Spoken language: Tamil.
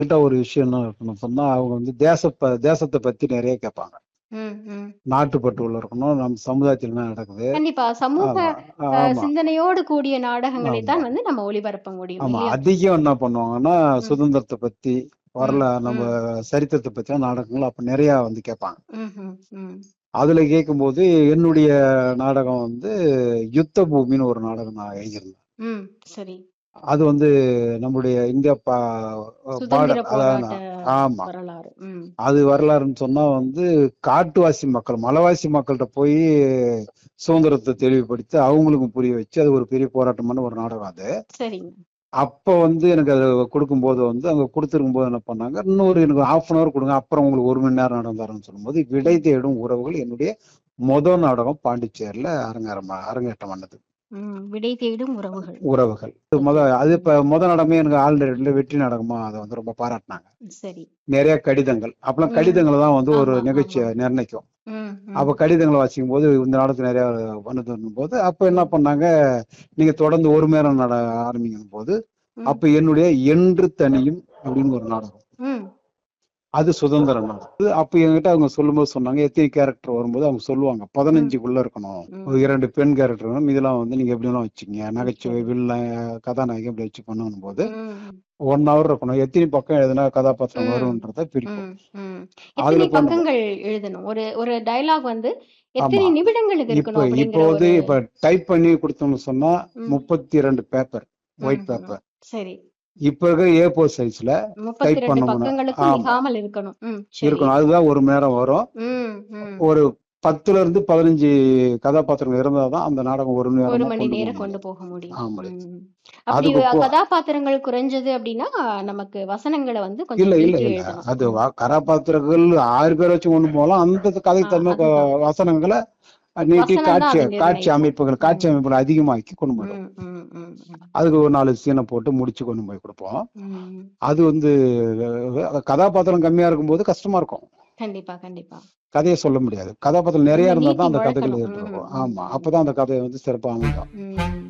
கிட்ட ஒரு விஷயம் என்ன இருக்கணும் சொன்னா அவங்க வந்து தேச ப- தேசத்தை பத்தி நிறைய கேட்பாங்க ம், ம். நாட்டுப்பற்று உள்ள இருக்கணும் நம்ம சமுதாயத்தில் என்ன நடக்குது கண்டிப்பா சமூக ஆமா அஹ், ஆமா சிந்தனையோடு கூடிய நாடகங்களை ஆமா தான் வந்து நம்ம ஒளிபரப்ப முடியும் ஆமா இல்லையா அதிகம் என்ன பண்ணுவாங்கன்னா ம், சுதந்திரத்தை பத்தி ம், வரல நம்ம ம், சரித்திரத்தை பத்தி நாடகங்கள் அப்ப நிறைய வந்து கேட்பாங்க ம், ம், ம். அதுல கேட்கும்போது என்னுடைய நாடகம் வந்து யுத்த பூமின்னு ஒரு நாடகம் நான் எழுதியிருந்தேன் ம், சரி அது வந்து நம்முடைய இந்தியா பா சுதந்திர பாடல் அதான் போராட்ட ஆமா வரலாறு ம் அது வரலாறுன்னு சொன்னா வந்து காட்டுவாசி மக்கள் மலைவாசி மக்கள்கிட்ட போய் சுதந்திரத்தை தெளிவுபடுத்தி அவங்களுக்கும் புரிய வச்சு அது ஒரு பெரிய போராட்டமான ஒரு நாடகம் அது சரிங்க அப்ப வந்து எனக்கு அது கொடுக்கும்போது வந்து அங்க கொடுத்துருக்கும் போது என்ன பண்ணாங்க இன்னொரு எனக்கு ஹாஃப் அன் அவர் கொடுங்க அப்புறம் உங்களுக்கு ஒரு மணி நேரம் நாடகம் தரேன்னு சொல்லும்போது விடை தேடும் உறவுகள் என்னுடைய முதல் நாடகம் பாண்டிச்சேரியில அரங்கேறம் அரங்கேற்றம் பண்ணது ம் விடை தேடும் உறவுகள் உறவுகள் இது முத அது இப்ப முத நாடகமே எனக்கு ஆல்ரெடி வெற்றி நாடகமா அதை வந்து ரொம்ப பாராட்டினாங்க சரி நிறைய கடிதங்கள் அப்பெல்லாம் ம் கடிதங்களை தான் வந்து ஒரு ஆமா நிகழ்ச்சியை ஆமா நிர்ணயிக்கும் ம் அப்ப ம் கடிதங்களை வாசிக்கும் போது இந்த நாடகத்துல நிறைய பண்ணுதுன்னும் போது அப்ப என்ன ம் பண்ணாங்க நீங்க தொடர்ந்து ஒரு மணி நேரம் நட ஆரம்பிக்கும் போது ம் அப்ப என்னுடைய என்று தனியும் அப்படின்னு ஒரு நாடகம் ம் அது சுதந்திர நாடகம் அப்ப என்கிட்ட அவங்க சொல்லும்போது சொன்னாங்க எத்தனை கேரக்டர் வரும்போது அவங்க சொல்லுவாங்க ம் பதினஞ்சுக்குள்ள இருக்கணும் ம் ஒரு இரண்டு பெண் கேரக்டர் வேணும் இதெல்லாம் வந்து நீங்க எப்படி வேணா வச்சுக்கீங்க ம், நகைச்சுவை சரி வில்லன் கதாநாயகி இப்படி வச்சு பண்ணணும் போது ம் ஒன் ஹவர் இருக்கணும் எத்தனை பக்கம் எதுனா கதாபாத்திரம் ம் வரும்ன்றத பிரிப்போம் ம் ம் அதுல எத்தனை கொண்டு போ- பக்கங்கள் எழுதணும் ஒரு ஒரு டயலாக் வந்து ஆமா எத்தனை நிமிடங்களுக்கு இப்ப இருக்கணும் இப்ப அப்படிங்கிற வந்து ஒரு இப்ப டைப் பண்ணி கொடுத்தோம்னு சொன்னா ம் முப்பத்தி ரெண்டு பேப்பர் ம் ஒயிட் ம் பேப்பர் சரி இப்ப இருக்க ஏ ஃபோர் சைஸ்ல முப்பத்தி டைப் ரெண்டு பண்ணோம்னா பக்கங்களுக்கு ஆமா மிகாமல் இருக்கணும் ம் சரி இருக்கணும் அதுதான் ஒரு மணி நேரம் வரும் ம் ம் ஒரு பத்துல இருந்து பதினஞ்சு கதாபாத்திரங்கள் இருந்தாதான் அந்த நாடகம் ஒரு மணி ஒரு நேரமா மணி கொண்டு போக நேரம் கொண்டு முடியும் போக முடியும் ஆ முடியும் ம். அப்படி அதுக்கு போ கதாபாத்திரங்கள் குறைஞ்சது அப்படின்னா நமக்கு வசனங்களை வந்து இல்ல கொஞ்சம் இல்ல பிரிச்சு இல்ல எழுதணும் அது ம். வ- கதாபாத்திரங்கள் ஆறு பேர் வச்சு கொண்டு போகலாம் அந்த ஆ, கதைக்கு தகுந்த க- அதுதான் வசனங்களை நீட்டி வசனம் தான் காட்சி அது காட்சி நிர்ணயிக்கும் அமைப்புகள் காட்சி ம் அமைப்புகள் அதிகமாக்கி கொண்டு போயிடும் ம் ம் ம் ம் அதுக்கு ஒரு நாலு சீனை போட்டு முடிச்சு கொண்டு போய் கொடுப்போம் ம். அது வந்து அஹ், கதாபாத்திரம் கம்மியா இருக்கும்போது கஷ்டமா இருக்கும் கண்டிப்பா கண்டிப்பா கதையை சொல்ல முடியாது கதாபாத்திரம் நிறைய நம்ம இருந்தா நீட்டி தான் அந்த கதைகள் வளர்க்கணும் எடுத்து ம் இருக்கும் ம் ஆமா ம் அப்பதான் அந்த கதையை வந்து சிறப்பா அமையும் ம்